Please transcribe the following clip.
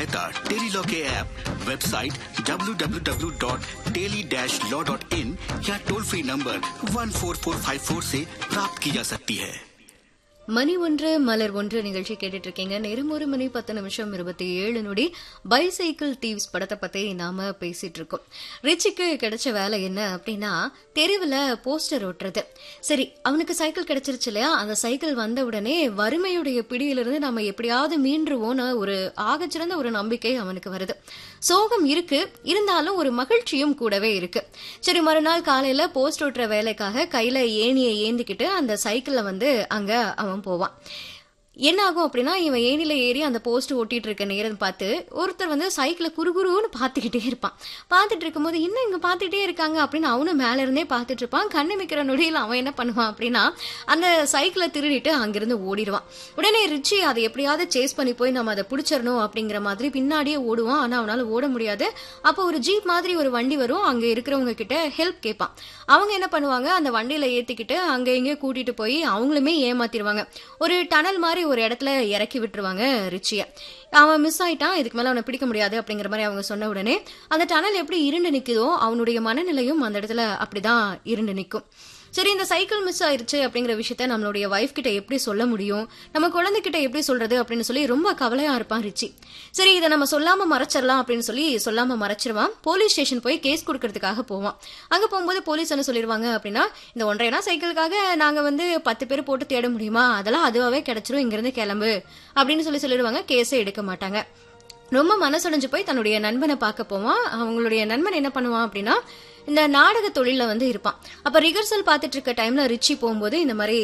सहायता tele law के app website www.teli-law.in या टोल फ्री नंबर 14454 से प्राप्त की जा सकती है மணி ஒன்று மலர் ஒன்று நிகழ்ச்சி கேட்டுட்டு இருக்கீங்க நேரம் ஒரு மணி பத்து நிமிஷம் இருபத்தி ஏழு நொடி பைசைக்கிள் தீவ்ஸ் படத்தை பத்தி நாம பேசிட்டு இருக்கோம் ரிச்சிக்கு கிடைச்ச வேலை என்ன அப்படின்னா தெருவில் போஸ்டர் ஒட்டுறது சரி அவனுக்கு சைக்கிள் கிடைச்சிருச்சு இல்லையா அந்த சைக்கிள் வந்த உடனே வறுமையுடைய பிடியிலிருந்து நம்ம எப்படியாவது மீண்டுருவோம்னு ஒரு ஆகச்சிறந்த ஒரு நம்பிக்கை அவனுக்கு வருது சோகம் இருக்கு இருந்தாலும் ஒரு மகிழ்ச்சியும் கூடவே இருக்கு சரி மறுநாள் காலையில போஸ்ட் ஒட்டுற வேலைக்காக கையில ஏணியை ஏந்திக்கிட்டு அந்த சைக்கிள்ல வந்து அங்க அவன் போவான் என்ன ஆகும் அப்படின்னா இவன் ஏணில ஏறி அந்த போஸ்ட் ஓட்டிட்டு இருக்க நேரம் பார்த்து ஒருத்தர் வந்து சைக்கிளை குறுகுருன்னு பார்த்துக்கிட்டே இருப்பான் பார்த்துட்டு இருக்கும்போது இன்னும் இங்க பார்த்துட்டே இருக்காங்க அப்படின்னு அவனும் மேல இருந்தே பார்த்துட்டு இருப்பான் கண்ணு மிக்கிற நொடியில் அவன் என்ன பண்ணுவான் அப்படின்னா அந்த சைக்கிளை திருடிட்டு அங்கிருந்து ஓடிடுவான் உடனே ரிச்சி அதை எப்படியாவது சேஸ் பண்ணி போய் நம்ம அதை பிடிச்சிடணும் அப்படிங்கிற மாதிரி பின்னாடியே ஓடுவான் ஆனா அவனால ஓட முடியாது அப்போ ஒரு ஜீப் மாதிரி ஒரு வண்டி வரும் அங்க இருக்கிறவங்க கிட்ட ஹெல்ப் கேட்பான் அவங்க என்ன பண்ணுவாங்க அந்த வண்டியில ஏத்திக்கிட்டு அங்க இங்கே கூட்டிட்டு போய் அவங்களுமே ஏமாத்திடுவாங்க ஒரு டனல் மாதிரி ஒரு இடத்துல இறக்கி விட்டுருவாங்க ரிச்சிய அவன் மிஸ் ஆயிட்டான் இதுக்கு மேல அவனை பிடிக்க முடியாது அப்படிங்கிற மாதிரி அவங்க சொன்ன உடனே அந்த டனல் எப்படி இருண்டு நிக்குதோ அவனுடைய மனநிலையும் அந்த இடத்துல அப்படிதான் இருண்டு நிக்கும் சரி இந்த சைக்கிள் மிஸ் ஆயிருச்சு அப்படிங்கிற விஷயத்த நம்மளுடைய வைஃப் கிட்ட எப்படி சொல்ல முடியும் நம்ம குழந்தைகிட்ட எப்படி சொல்றது அப்படின்னு சொல்லி ரொம்ப கவலையா இருப்பான் ரிச்சி சரி இதை நம்ம சொல்லாம மறைச்சிடலாம் அப்படின்னு சொல்லி சொல்லாம மறைச்சிருவான் போலீஸ் ஸ்டேஷன் போய் கேஸ் கொடுக்கறதுக்காக போவான் அங்க போகும்போது போலீஸ் என்ன சொல்லிடுவாங்க அப்படின்னா இந்த ஒன்றரை நாள் சைக்கிளுக்காக நாங்க வந்து பத்து பேர் போட்டு தேட முடியுமா அதெல்லாம் அதுவாவே கிடைச்சிரும் இங்கிருந்து கிளம்பு அப்படின்னு சொல்லி சொல்லிடுவாங்க கேஸே எடுக்க மாட்டாங்க ரொம்ப மனசுடைஞ்சு போய் தன்னுடைய நண்பனை பார்க்க போவான் அவங்களுடைய நண்பன் என்ன பண்ணுவான் அப்படின்னா இந்த நாடக தொழில வந்து இருப்பான் அப்ப ரிஹர்சல் பார்த்துட்டு இருக்க டைம்ல ரிச்சி போகும்போது இந்த மாதிரி